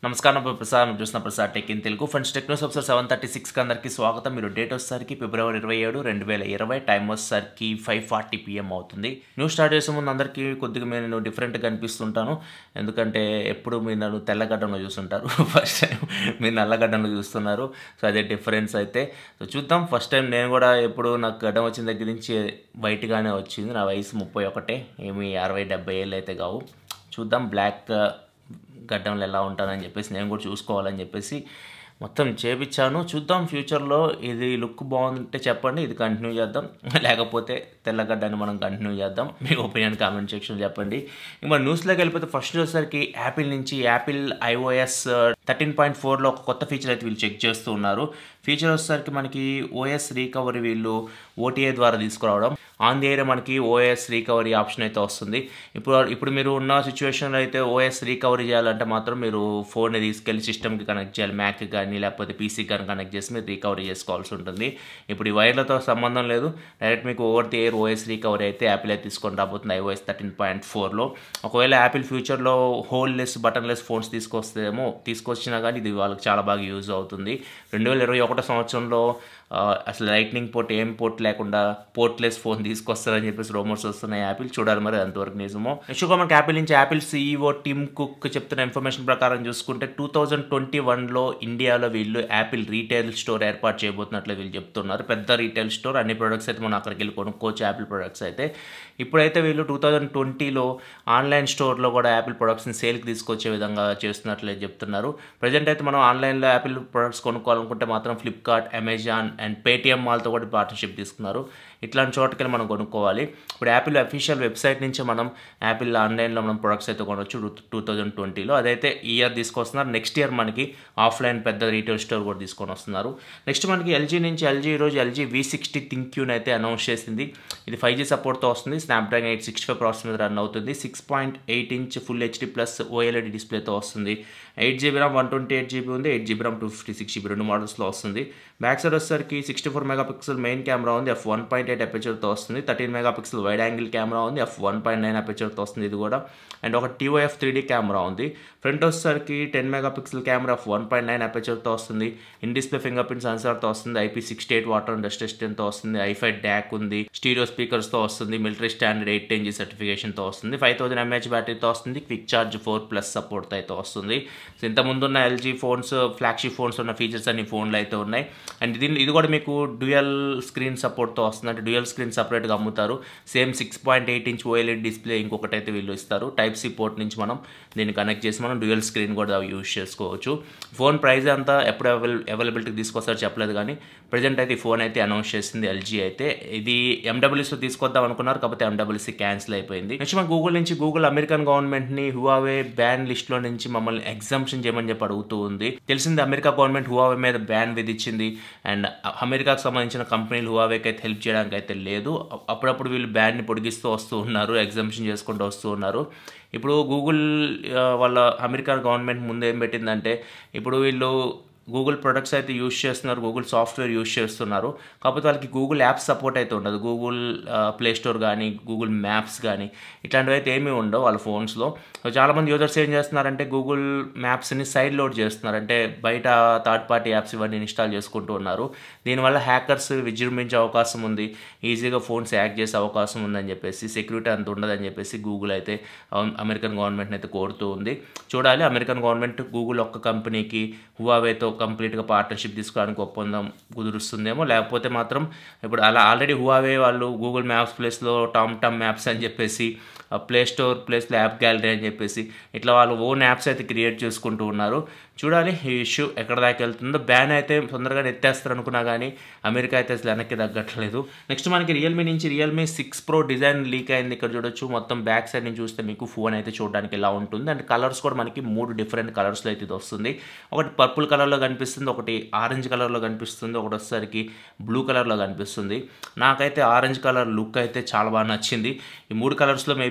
నమస్కారం నా ప్రసాద్ మీరు చూసిన Prasad tech in Telugu friends టెక్నోస్ ఆఫీసర్ సెవెన్ థర్టీ సిక్స్కి అందరికీ స్వాగతం మీరు డేట్ వచ్చేసరికి ఫిబ్రవరి ఇరవై ఏడు రెండు వేల ఇరవై టైం వచ్చేసరికి ఫైవ్ ఫార్టీ పిఎం అవుతుంది న్యూస్ స్టార్ట్ చేసే ముందు అందరికీ కొద్దిగా నేను డిఫరెంట్గా కనిపిస్తుంటాను ఎందుకంటే ఎప్పుడు మీరు నన్ను తెల్లగడ్డంలో చూస్తుంటారు ఫస్ట్ టైం మీరు నల్లగడ్డంలో చూస్తున్నారు సో అదే డిఫరెన్స్ అయితే సో చూద్దాం ఫస్ట్ టైం నేను కూడా ఎప్పుడు నాకు గడ్డం వచ్చిన దగ్గర నుంచి వైట్గానే వచ్చింది నా వయసు ముప్పై ఒకటే ఏమి అరవై డెబ్బై ఏళ్ళు అయితే కావు చూద్దాం బ్లాక్ గడ్డంలో ఎలా ఉంటానని చెప్పేసి నేను కూడా చూసుకోవాలని చెప్పేసి మొత్తం చేపించాను చూద్దాం ఫ్యూచర్లో ఇది లుక్ బాగుంటే చెప్పండి ఇది కంటిన్యూ చేద్దాం లేకపోతే తెల్లగడ్డని మనం కంటిన్యూ చేద్దాం మీ ఒపీనియన్ కామెంట్ సెక్షన్ చెప్పండి ఇంక మన న్యూస్లోకి వెళ్ళిపోతే ఫస్ట్ వచ్చేసరికి యాపిల్ నుంచి యాపిల్ ఐఓఎస్ థర్టీన్ పాయింట్ ఫోర్లో ఒక కొత్త ఫీచర్ అయితే వీళ్ళు చెక్ చేస్తూ ఉన్నారు ఫీచర్ వచ్చేసరికి మనకి ఓఎస్ రీకవరీ వీళ్ళు ఓటీఏ ద్వారా తీసుకురావడం ఆన్ ది ఏరియా మనకి ఓఎస్ రీకవరీ ఆప్షన్ అయితే వస్తుంది ఇప్పుడు ఇప్పుడు మీరు ఉన్న సిచ్యువేషన్లో అయితే ఓఎస్ రీకవరీ చేయాలంటే మాత్రం మీరు ఫోన్ని తీసుకెళ్ళి సిస్టమ్కి కనెక్ట్ చేయాలి మ్యాక్ కానీ లేకపోతే పీసీకి కానీ కనెక్ట్ చేసి మీరు రికవరీ చేసుకోవాల్సి ఉంటుంది ఇప్పుడు ఈ వైర్లతో సంబంధం లేదు డైరెక్ట్ మీకు over the air OS recovery అయితే యాపిల్ అయితే తీసుకొని రాబోతుంది ఐఓఎస్ థర్టీన్ పాయింట్ ఫోర్లో ఒకవేళ యాపిల్ ఫ్యూచర్లో hole less button less phones తీసుకొస్తేమో తీసుకొచ్చినా కానీ ఇది వాళ్ళకి చాలా బాగా యూజ్ అవుతుంది రెండు వేల ఇరవై ఒకటో సంవత్సరంలో ఆ, అసలు లైట్నింగ్ పోర్ట్ ఏం పోర్ట్ లేకుండా పోర్ట్లెస్ ఫోన్ తీసుకొస్తారని చెప్పేసి రోమర్స్ వస్తున్నాయి యాపిల్ చూడాలి మరి అంతవరకు నిజమో నెక్స్ట్గా మనకి యాపిల్ నుంచి యాపిల్ సీఈఓ టిమ్ కుక్ చెప్తున్న ఇన్ఫర్మేషన్ ప్రకారం చూసుకుంటే టూ థౌజండ్ ట్వంటీ వన్లో ఇండియాలో వీళ్ళు యాపిల్ రీటైల్ స్టోర్ ఏర్పాటు చేయబోతున్నట్లు వీళ్ళు చెప్తున్నారు పెద్ద రీటైల్ స్టోర్ అన్ని ప్రొడక్ట్స్ అయితే మనం అక్కడికి వెళ్ళి కొనుక్కోవచ్చు యాపిల్ ప్రొడక్ట్స్ అయితే ఇప్పుడైతే వీళ్ళు టూ థౌజండ్ ట్వంటీలో ఆన్లైన్ స్టోర్లో కూడా యాపిల్ ప్రొడక్ట్స్ని సేల్కి తీసుకొచ్చే విధంగా చేస్తున్నట్లు చెప్తున్నారు ప్రజెంట్ అయితే మనం ఆన్లైన్లో యాపిల్ ప్రొడక్ట్స్ కొనుక్కోవాలనుకుంటే మాత్రం ఫ్లిప్కార్ట్ అమెజాన్ అండ్ పేటిఎం మాల్తో కూడా పార్ట్నర్షిప్ తీసుకున్నారు ఇట్లాంటి చోటుకెళ్ళి మనం కొనుక్కోవాలి ఇప్పుడు యాపిల్ అఫీషియల్ వెబ్సైట్ నుంచి మనం యాపిల్ ఆన్లైన్లో మనం ప్రొడక్ట్స్ అయితే కొనవచ్చు టూ థౌజండ్ ట్వంటీలో అదైతే ఈ ఇయర్ తీసుకొస్తున్నారు నెక్స్ట్ ఇయర్ మనకి ఆఫ్లైన్ పెద్ద రీటైల్ స్టోర్ కూడా తీసుకొని వస్తున్నారు నెక్స్ట్ మనకి ఎల్జీ నుంచి ఎల్జీ ఈరోజు ఎల్జీ వి సిక్స్టీ థింక్యూన్ అయితే అనౌన్స్ చేసింది ఇది ఫైవ్ జీ సపోర్ట్తో వస్తుంది Snapdragon eight sixty five process మీద రన్ అవుతుంది six point eight inch full HD plus OLED డిస్ప్లేతో వస్తుంది eight GB RAM one twenty eight GB ఉంది eight GB RAM two fifty six GB రెండు మోడల్స్లో వస్తుంది బ్యాక్ సైడ్ వచ్చేసరికి sixty four megapixel main camera ఉంది F one point eight అపెచర్తో వస్తుంది thirteen megapixel wide angle camera ఉంది F one point nine అపెచర్తో వస్తుంది ఇది కూడా అండ్ ఒక టీఓఎఫ్ త్రీ కెమెరా ఉంది ఫ్రంట్ వచ్చేసరికి ten megapixel camera F one point nine అపెచర్తో వస్తుంది ఇన్ డిస్ప్లే ఫింగర్ ప్రింట్ సెన్సార్తో వస్తుంది IP sixty eight water and dust రెసిస్టెంట్తో వస్తుంది ఐఫై డ్యాక్ ఉంది స్టీరియో స్పీకర్స్తో వస్తుంది military standard eight ten G సర్టిఫికేషన్తో వస్తుంది ఫైవ్ థౌసండ్ ఎంహెచ్ బ్యాటరీతో వస్తుంది క్విక్ చార్జ్ ఫోర్ ప్లస్ సపోర్ట్తో అయితే వస్తుంది సో ఇంత ముందున్న ఎల్జీ ఫోన్స్ ఫ్లాగ్షిప్ ఫోన్స్ ఉన్న ఫీచర్స్ అన్ని ఫోన్లు అయితే ఉన్నాయి అండ్ దీని ఇది కూడా మీకు డ్యూయల్ స్క్రీన్ సపోర్ట్తో వస్తుంది అంటే డ్యూయల్ స్క్రీన్ సపరేట్గా అమ్ముతారు same six point eight inch OLED display ఇంకొకటి అయితే వీళ్ళు ఇస్తారు టైప్ సి పోర్ట్ నుంచి మనం దీన్ని కనెక్ట్ చేసి మనం డ్యూయల్ స్క్రీన్ కూడా యూజ్ చేసుకోవచ్చు ఫోన్ ప్రైస్ అంతా ఎప్పుడు అవైల అవైలబిలిటీకి తీసుకొస్తారో చెప్పలేదు కానీ ప్రజెంట్ అయితే ఈ ఫోన్ అయితే అనౌన్స్ చేసింది ఎల్జీ అయితే ఇది ఎండబ్ల్యూసీలో తీసుకొద్దాం అనుకున్నారు కాకపోతే ఎండబ్ల్యూసీ క్యాన్సిల్ అయిపోయింది నెక్స్ట్ మన గూగుల్ నుంచి గూగుల్ అమెరికన్ గవర్నమెంట్ని హువావే బ్యాన్ లిస్ట్లో నుంచి మమ్మల్ని ఎగ్జామ్షన్ చేయమని చెప్పి అడుగుతూ ఉంది తెలిసింది అమెరికా గవర్నమెంట్ హువావే మీద బ్యాన్ విధించింది అండ్ అమెరికాకు సంబంధించిన కంపెనీలు హువావేకి అయితే హెల్ప్ చేయడానికి అయితే లేదు అప్పుడప్పుడు వీళ్ళు బ్యాన్ని పొడిగిస్తూ వస్తూ ఉన్నారు ఎగ్జామ్షన్ చేసుకుంటూ వస్తూ ఉన్నారు ఇప్పుడు గూగుల్ ఆ, వాళ్ళ అమెరికా గవర్నమెంట్ ముందు ఏం పెట్టిందంటే ఇప్పుడు వీళ్ళు గూగుల్ ప్రొడక్ట్స్ అయితే యూజ్ చేస్తున్నారు గూగుల్ సాఫ్ట్వేర్ యూజ్ చేస్తున్నారు కాకపోతే వాళ్ళకి గూగుల్ యాప్స్ సపోర్ట్ అయితే ఉండదు గూగుల్ ప్లే స్టోర్ కానీ గూగుల్ మ్యాప్స్ కానీ ఇట్లాంటివి అయితే ఏమీ ఉండవు వాళ్ళ ఫోన్స్లో సో చాలామంది యూజర్స్ ఏం చేస్తున్నారంటే గూగుల్ మ్యాప్స్ని సైడ్ లోడ్ చేస్తున్నారు అంటే బయట థర్డ్ పార్టీ యాప్స్ ఇవన్నీ ఇన్స్టాల్ చేసుకుంటూ ఉన్నారు దీనివల్ల హ్యాకర్స్ విజృంభించే అవకాశం ఉంది ఈజీగా ఫోన్స్ హ్యాక్ చేసే అవకాశం ఉందని చెప్పేసి సెక్యూరిటీ అంత ఉండదని చెప్పేసి గూగుల్ అయితే అమ్- అమెరికన్ గవర్నమెంట్ని అయితే కోరుతూ ఉంది చూడాలి అమెరికన్ గవర్నమెంట్ గూగుల్ ఒక్క కంపెనీకి హువావేతో కంప్లీట్గా పార్ట్నర్షిప్ తీసుకోవడానికి ఒప్పందం కుదురుస్తుందేమో లేకపోతే మాత్రం ఇప్పుడు అలా ఆల్రెడీ హువావే వాళ్ళు గూగుల్ మ్యాప్స్ ప్లేస్లో టామ్ టమ్ మ్యాప్స్ అని చెప్పేసి ప్లే స్టోర్ ప్లేస్లో యాప్ గ్యాలరీ అని చెప్పేసి ఇట్లా వాళ్ళు ఓన్ యాప్స్ అయితే క్రియేట్ చేసుకుంటూ ఉన్నారు చూడాలి ఈ ఇష్యూ ఎక్కడ దాకా వెళ్తుందో బ్యాన్ అయితే తొందరగా ఎత్తేస్తారు అనుకున్నా కానీ అమెరికా అయితే అసలు వెనక్కి తగ్గట్లేదు నెక్స్ట్ మనకి రియల్మీ నుంచి Realme six pro design leak అయింది ఇక్కడ చూడొచ్చు మొత్తం బ్యాక్ సైడ్ నుంచి చూస్తే మీకు ఫోన్ అయితే చూడడానికి ఇలా ఉంటుంది అండ్ కలర్స్ కూడా మనకి మూడు డిఫరెంట్ కలర్స్లో అయితే ఇది వస్తుంది ఒకటి పర్పుల్ కలర్లో కనిపిస్తుంది ఒకటి ఆరెంజ్ కలర్లో కనిపిస్తుంది ఒకటి వచ్చేసరికి బ్లూ కలర్లో కనిపిస్తుంది నాకైతే ఆరెంజ్ కలర్ లుక్ అయితే చాలా బాగా నచ్చింది ఈ మూడు కలర్స్లో మేబీ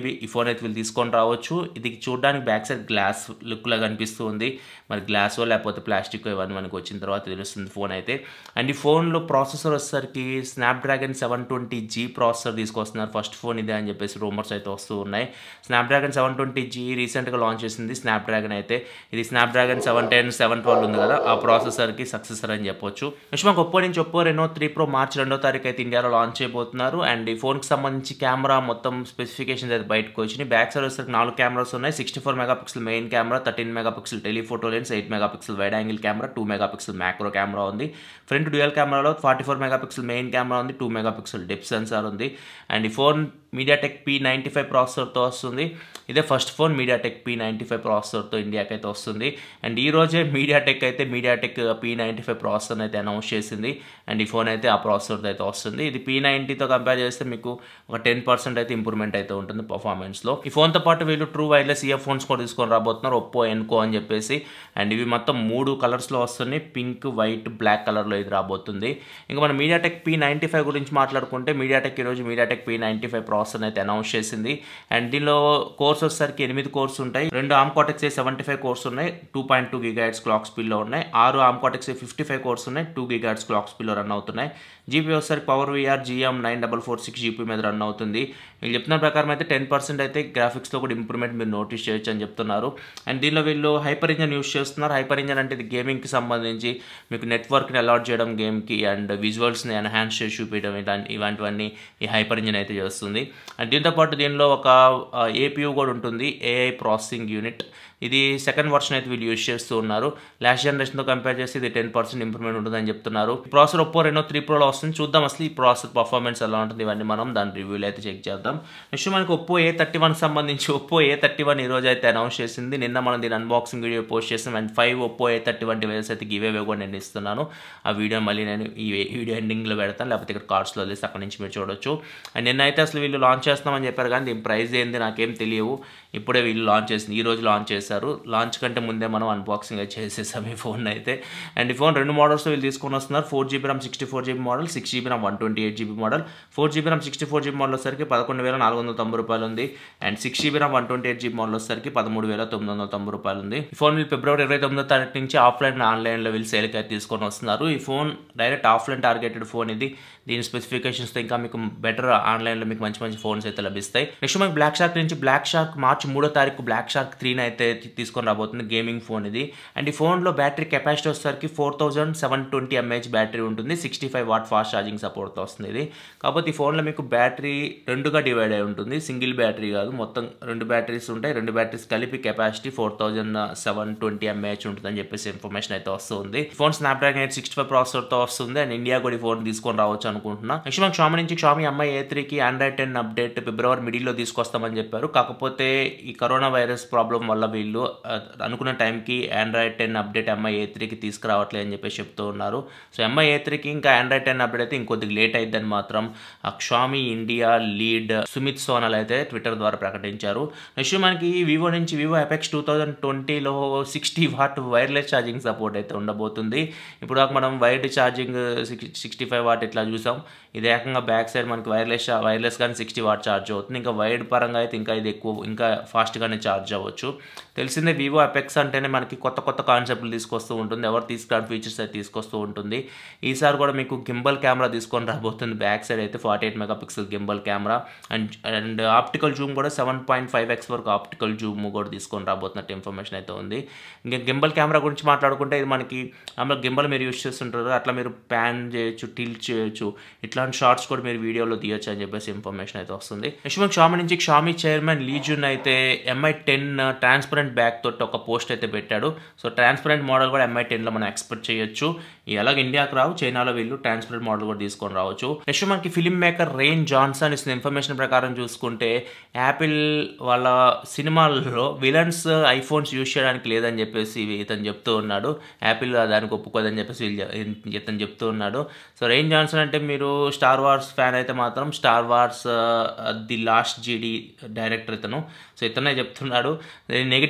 మేబీ ఈ ఫోన్ అయితే వీళ్ళు తీసుకొని రావచ్చు ఇది చూడడానికి బ్యాక్ సైడ్ గ్లాస్ లుక్లా కనిపిస్తూ ఉంది మరి గ్లాస్ లేకపోతే ప్లాస్టిక్ ఇవన్నీ మనకి వచ్చిన తర్వాత తెలుస్తుంది ఫోన్ అయితే అండ్ ఈ ఫోన్లో ప్రాసెసర్ వచ్చేసరికి Snapdragon seven twenty G processor తీసుకొస్తున్నారు ఫస్ట్ ఫోన్ ఇదే అని చెప్పేసి రూమర్స్ అయితే వస్తూ ఉన్నాయి స్నాప్డ్రాగన్ సెవెన్ ట్వంటీ జీ రీసెంట్గా లాంచ్ చేసింది స్నాప్డ్రాగన్ అయితే ఇది Snapdragon seven ten seven twelve ఉంది కదా ఆ ప్రాసెసర్కి సక్సెసర్ అని చెప్పొచ్చు నెక్స్ట్ మనకు ఒప్పో నుంచి Oppo Reno three pro March రెండో తారీఖు అయితే ఇండియాలో లాంచ్ చేయబోతున్నారు అండ్ ఈ ఫోన్కి సంబంధించి కెమెరా మొత్తం స్పెసిఫికేషన్స్ అయితే బయటకు వచ్చినాయి బ్యాక్ సైడ్ వచ్చేసరికి నాలుగు కెమెరాస్ ఉన్నాయి sixty four megapixel main camera thirteen megapixel telephoto lens eight mega megapixel wide angle camera two megapixel macro camera ఉంది ఫ్రంట్ డ్యూయల్ కెమెరాలో forty four megapixel main camera ఉంది two megapixel depth sensor ఉంది and ఈ phone MediaTek P ninety five ప్రాసెసర్తో వస్తుంది ఇదే first phone MediaTek P ninety five ప్రాసెసర్తో ఇండియాకి అయితే వస్తుంది అండ్ ఈ రోజే మీడియాటెక్ అయితే MediaTek P ninety five processor అయితే అనౌన్స్ చేసింది అండ్ ఈ ఫోన్ అయితే ఆ ప్రాసెసర్తో అయితే వస్తుంది ఇది పీ నైంటీతో కంపేర్ చేస్తే మీకు ఒక టెన్ పర్సెంట్ అయితే ఇంప్రూవ్మెంట్ అయితే ఉంటుంది పర్ఫార్మెన్స్లో ఈ ఫోన్తో పాటు వీళ్ళు ట్రూ వైర్లెస్ ఇయర్ ఫోన్స్ కూడా తీసుకొని రాబోతున్నారు ఒప్పో ఎన్కో అని చెప్పేసి అండ్ ఇవి మొత్తం మూడు కలర్స్లో వస్తున్నాయి పింక్ వైట్ బ్లాక్ కలర్లో ఇది రాబోతుంది ఇంకా మన మీడియాటెక్ పీ నైంటీ ఫైవ్ గురించి మాట్లాడుకుంటే మీడియాటెక్ ఈరోజు MediaTek P ninety five processor అయితే అనౌన్స్ చేసింది అండ్ దీనిలో కోర్స్ వచ్చేసరికి ఎనిమిది కోర్స్ ఉంటాయి రెండు ARM cortex seventy five cores ఉన్నాయి two point two gigahertz clock స్పీడ్లో ఉన్నాయి ఆరు ARM cortex fifty five cores ఉన్నాయి టూ గిగాట్స్ క్లాక్ స్పీడ్లో రన్ అవుతున్నాయి జీపీ వచ్చేసరికి power VR GM nine double four six GPU మీద రన్ అవుతుంది వీళ్ళు చెప్తున్న ప్రకారం అయితే టెన్ పర్సెంట్ అయితే గ్రాఫిక్స్లో కూడా ఇంప్రూవ్మెంట్ మీరు నోటీస్ చేయొచ్చు అని చెప్తున్నారు అండ్ దీనిలో వీళ్ళు హైపర్ ఇంజన్ యూస్ చేస్తున్నారు హైపర్ ఇంజన్ అంటే ఇది గేమింగ్కి సంబంధించి మీకు నెట్వర్క్ని అలాట్ చేయడం గేమ్కి అండ్ విజువల్స్ని ఎన్హాన్స్ చేసి చూపించడం ఇలాంటి ఇలాంటివన్నీ ఈ హైపర్ ఇంజన్ అయితే చేస్తుంది అండ్ దీంతో పాటు దీనిలో ఒక ఏపీయూ కూడా ఉంటుంది ఏఐ ప్రాసెసింగ్ యూనిట్ ఇది సెకండ్ వర్షన్ అయితే వీళ్ళు యూజ్ చేస్తూ ఉన్నారు లాస్ట్ జనరేషన్తో కంపేర్ చేస్తే ఇది టెన్ పర్సెంట్ ఇంప్రూవ్మెంట్ ఉంటుందని చెప్తున్నారు ప్రాసెసర్ ఒప్పో రెనో త్రీ ప్రోలో వస్తుంది చూద్దాం అసలు ఈ ప్రాసెసర్ పర్ఫార్మెన్స్ ఎలా ఉంటుంది ఇవన్నీ మనం దాని రివ్యూలో అయితే చెక్ చేద్దాం నెక్స్ట్ మనకి ఒప్పో ఏ థర్టీ వన్ సంబంధించి ఒప్పో ఏ థర్టీ వన్ ఈ రోజు అయితే అనౌన్స్ చేసింది నిన్న మనం దీని అన్బాక్సింగ్ వీడియో పోస్ట్ చేసాం and five Oppo A thirty one device అయితే గివ్ అవే కూడా నేను ఇస్తున్నాను ఆ వీడియో మళ్ళీ నేను ఈ వీడియో ఎండింగ్లో పెడతాను లేకపోతే ఇక్కడ కార్డ్స్లో వదిలేసి అక్కడ నుంచి మీరు చూడొచ్చు అండ్ నిన్న అయితే అసలు వీళ్ళు లాంచ్ చేస్తామని చెప్పారు కానీ దీని ప్రైస్ ఏంది నాకేం తెలియవు ఇప్పుడే వీళ్ళు లాంచ్ చేసింది ఈ రోజు లాంచ్ చేశారు లాంచ్ కంటే ముందే మనం అన్బాక్సింగ్ అయితే చేసేసాం ఈ ఫోన్ అయితే అండ్ ఈ ఫోన్ రెండు మోడల్స్ వీళ్ళు తీసుకొని వస్తున్నారు four GB RAM sixty four GB model six GB RAM one twenty eight GB model four GB RAM sixty four GB model వచ్చేసరికి పదకొండు వేల నాలుగు వందల తొంభై రూపాయలు ఉంది and six GB RAM one twenty eight GB model వచ్చేసరికి పదమూడు వేల తొమ్మిది వందల తొంభై రూపాయలు ఉంది ఈ ఫోన్ వీళ్ళు ఫిబ్రవరి ఇరవై తొమ్మిదో తారీఖు నుంచి ఆఫ్లైన్ ఆన్లైన్లో వీళ్ళు సేల్కి అయితే తీసుకొని వస్తున్నారు ఈ phone direct offline targeted phone ఇది దీని స్పెసిఫికేషన్స్తో ఇంకా మీకు బెటర్ ఆన్లైన్లో మీకు మంచి మంచి ఫోన్స్ అయితే లభిస్తాయి నెక్స్ట్ మనకి బ్లాక్ షార్క్ నుంచి బ్లాక్ షార్క్ మార్చి మూడో తారీఖు బ్లాక్ షార్క్ త్రీని అయితే తీసుకొని రాబోతుంది గేమింగ్ ఫోన్ ఇది అండ్ ఈ ఫోన్లో బ్యాటరీ కెపాసిటీ వచ్చేసరికి four thousand seven twenty mAh battery ఉంటుంది sixty five watt fast charging సపోర్ట్తో వస్తుంది ఇది కాకపోతే ఈ ఫోన్లో మీకు బ్యాటరీ రెండుగా డివైడ్ అయి ఉంటుంది సింగిల్ బ్యాటరీ కాదు మొత్తం రెండు బ్యాటరీస్ ఉంటాయి రెండు బ్యాటరీస్ కలిపి capacity four thousand seven twenty mAh ఉంటుందని చెప్పేసి ఇన్ఫర్మేషన్ అయితే వస్తుంది phone Snapdragon eight sixty five ప్రాసెసర్తో వస్తుంది అండ్ ఇండియా కూడా ఈ ఫోన్ తీసుకొని రావచ్చు అనుకుంటున్నా నెక్స్ట్ మనకి షామి నుంచి షామి అమ్మాయి ఏ త్రీకి ఆండ్రాయిడ్ టెన్ అప్డేట్ ఫిబ్రవరి మిడిల్లో తీసుకొస్తామని చెప్పారు కాకపోతే ఈ కరోనా వైరస్ ప్రాబ్లం వల్ల వీళ్ళు అనుకున్న టైంకి Android ten update Mi A త్రీకి తీసుకురావట్లేదు అని చెప్పేసి చెప్తూ ఉన్నారు సో ఎంఐ ఏ త్రీకి ఇంకా ఆండ్రాయిడ్ టెన్ అప్డేట్ అయితే ఇంకొద్దిగా లేట్ అయిద్దని మాత్రం Xiaomi India lead Sumit Sonal అయితే ట్విట్టర్ ద్వారా ప్రకటించారు నెక్స్ట్ మనకి వివో నుంచి వివో ఎపెక్స్ టూ థౌజండ్ ట్వంటీలో sixty watt wireless charging support అయితే ఉండబోతుంది ఇప్పుడు దాకా మనం wired charging sixty five watt ఇట్లా చూసాం ఇది ఏకంగా బ్యాక్ సైడ్ మనకి వైర్లెస్ వైర్లెస్ కానీ సిక్స్టీ వాట్ ఛార్జ్ అవుతుంది ఇంకా వైడ్ పరంగా అయితే ఇంకా ఇది ఎక్కువ ఇంకా ఫాస్ట్గానే ఛార్జ్ అవ్వచ్చు తెలిసిందే వివో ఎపెక్స్ అంటేనే మనకి కొత్త కొత్త కాన్సెప్ట్లు తీసుకొస్తూ ఉంటుంది ఎవరు తీసుకురాని ఫీచర్స్ అయితే తీసుకొస్తూ ఉంటుంది ఈసారి కూడా మీకు గింబల్ కెమెరా తీసుకొని రాబోతుంది బ్యాక్ సైడ్ అయితే forty eight mega pixel gimbal camera and and optical zoom కూడా సెవెన్ పాయింట్ ఫైవ్ ఎక్స్ వరకు ఆప్టికల్ జూమ్ కూడా తీసుకొని రాబోతున్నట్టు ఇన్ఫర్మేషన్ అయితే ఉంది ఇంకా గింబల్ కెమెరా గురించి మాట్లాడుకుంటే ఇది మనకి అందులో గింబల్ మీరు యూస్ చేస్తుంటారు అట్లా మీరు ప్యాన్ చేయొచ్చు టిల్ట్ చేయొచ్చు ఇట్లాంటి షార్ట్స్ కూడా మీరు వీడియోలో తీయొచ్చు అని చెప్పేసి ఇన్ఫర్మేషన్ అయితే వస్తుంది నెక్స్ట్ మనకి షామి నుంచి షామి చైర్మన్ లీజున్ అయితే ఎంఐ టెన్ ట్రాన్స్పరెంట్ బ్యాక్ తోటి ఒక పోస్ట్ అయితే పెట్టాడు సో ట్రాన్స్పరెంట్ మోడల్ కూడా ఎంఐ టెన్లో మనం ఎక్స్పెక్ట్ చేయొచ్చు ఎలాగ ఇండియాకి రావు చైనాలో వీళ్ళు ట్రాన్స్పరెంట్ మోడల్ కూడా తీసుకొని రావచ్చు నెక్స్ట్ మనకి ఫిలిం మేకర్ రెయిన్ జాన్సన్ ఇస్తున్న ఇన్ఫర్మేషన్ ప్రకారం చూసుకుంటే యాపిల్ వాళ్ళ సినిమాల్లో విలన్స్ ఐఫోన్స్ యూజ్ చేయడానికి లేదని చెప్పేసి ఇతను చెప్తూ ఉన్నాడు యాపిల్ దానికి ఒప్పుకోదని చెప్పేసి వీళ్ళు ఇతను చెప్తూ ఉన్నాడు సో రెయిన్ జాన్సన్ అంటే మీరు స్టార్ వార్స్ ఫ్యాన్ అయితే మాత్రం Star Wars the Last Jedi director ఇతను సో ఇతనే చెప్తున్నాడు నెగిటివ్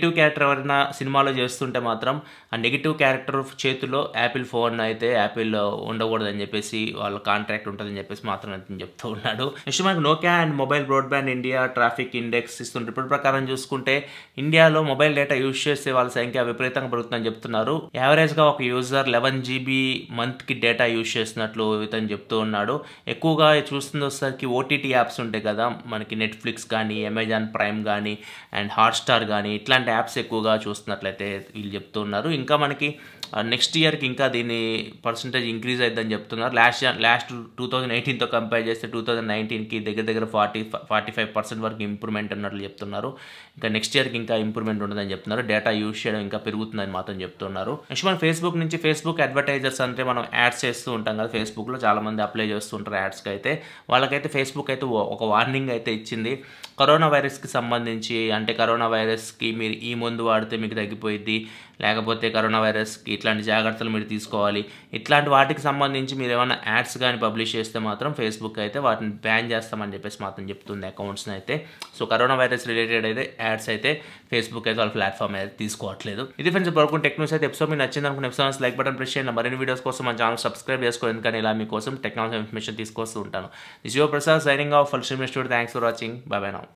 నెగిటివ్ క్యారెక్టర్ ఎవరైనా సినిమాలో చేస్తుంటే మాత్రం ఆ నెగిటివ్ క్యారెక్టర్ చేతిలో యాపిల్ ఫోన్ అయితే యాపిల్ ఉండకూడదని చెప్పేసి వాళ్ళ కాంట్రాక్ట్ ఉంటుందని చెప్పేసి మాత్రం అతను చెప్తూ ఉన్నాడు నెక్స్ట్ మనకు Nokia and mobile broadband India traffic index ఇస్తున్న రిపోర్ట్ ప్రకారం చూసుకుంటే ఇండియాలో మొబైల్ డేటా యూజ్ చేసే వాళ్ళ సంఖ్య విపరీతంగా పెరుగుతుందని చెప్తున్నారు యావరేజ్గా ఒక యూజర్ లెవెన్ జీబీ మంత్కి డేటా యూజ్ చేస్తున్నట్లు ఇతను చెప్తూ ఉన్నాడు ఎక్కువగా చూస్తుంది వచ్చేసరికి ఓటీటీ యాప్స్ ఉంటాయి కదా మనకి నెట్ఫ్లిక్స్ కానీ అమెజాన్ ప్రైమ్ కానీ అండ్ హాట్స్టార్ కానీ ఇట్లాంటి యాప్స్ ఎక్కువగా చూస్తున్నట్లయితే వీళ్ళు చెప్తూ ఉన్నారు ఇంకా మనకి నెక్స్ట్ ఇయర్కి ఇంకా దీని పర్సంటేజ్ ఇంక్రీజ్ అవుతుందని చెప్తున్నారు లాస్ట్ లాస్ట్ టూ థౌజండ్ ఎయిటీన్తో కంపేర్ చేస్తే టూ థౌజండ్ నైన్టీన్కి దగ్గర దగ్గర ఫార్టీ ఫార్టీ ఫైవ్ పర్సెంట్ వరకు ఇంప్రూవ్మెంట్ ఉన్నట్లు చెప్తున్నారు ఇంకా నెక్స్ట్ ఇయర్కి ఇంకా ఇంప్రూవ్మెంట్ ఉండదని చెప్తున్నారు డేటా యూజ్ చేయడం ఇంకా పెరుగుతుందని మాత్రం చెప్తున్నారు నెక్స్ట్ మనం ఫేస్బుక్ నుంచి ఫేస్బుక్ అడ్వర్టైజర్స్ అంటే మనం యాడ్స్ చేస్తూ ఉంటాం కదా ఫేస్బుక్లో చాలామంది అప్లై చేస్తుంటారు యాడ్స్కి అయితే వాళ్ళకైతే ఫేస్బుక్ అయితే ఒక వార్నింగ్ అయితే ఇచ్చింది కరోనా వైరస్కి సంబంధించి అంటే కరోనా వైరస్కి మీరు ఈ మందు వాడితే మీకు తగ్గిపోయింది లేకపోతే కరోనా వైరస్కి ఇట్లాంటి జాగ్రత్తలు మీరు తీసుకోవాలి ఇట్లాంటి వాటికి సంబంధించి మీరు ఏమైనా యాడ్స్ కానీ పబ్లిష్ చేస్తే మాత్రం ఫేస్బుక్ అయితే వాటిని బ్యాన్ చేస్తామని చెప్పేసి మాత్రం చెప్తుంది అకౌంట్స్ని అయితే సో కరోనా వైరస్ రిలేటెడ్ అయితే యాడ్స్ అయితే ఫేస్బుక్ అయితే వాళ్ళ ప్లాట్ఫామ్ అయితే తీసుకోవట్లేదు ఇది ఫ్రెండ్స్ ఇప్పుడు టెక్నాలజీ అయితే ఎపిసోడ్ మీకు నచ్చింది అనుకున్న ఎపిసోడ్స్ లైక్ బటన్ ప్రెస్ చేయండి మరిన్ని వీడియోస్ కోసం మన ఛానల్ సబ్స్క్రైబ్ చేసుకోండి ఎందుకంటే ఇలా మీకోసం టెక్నాలజీ ఇన్ఫర్మేషన్ తీసుకొస్తూ ఉంటాను this your Prasad signing off full stream studio thanks for watching bye bye now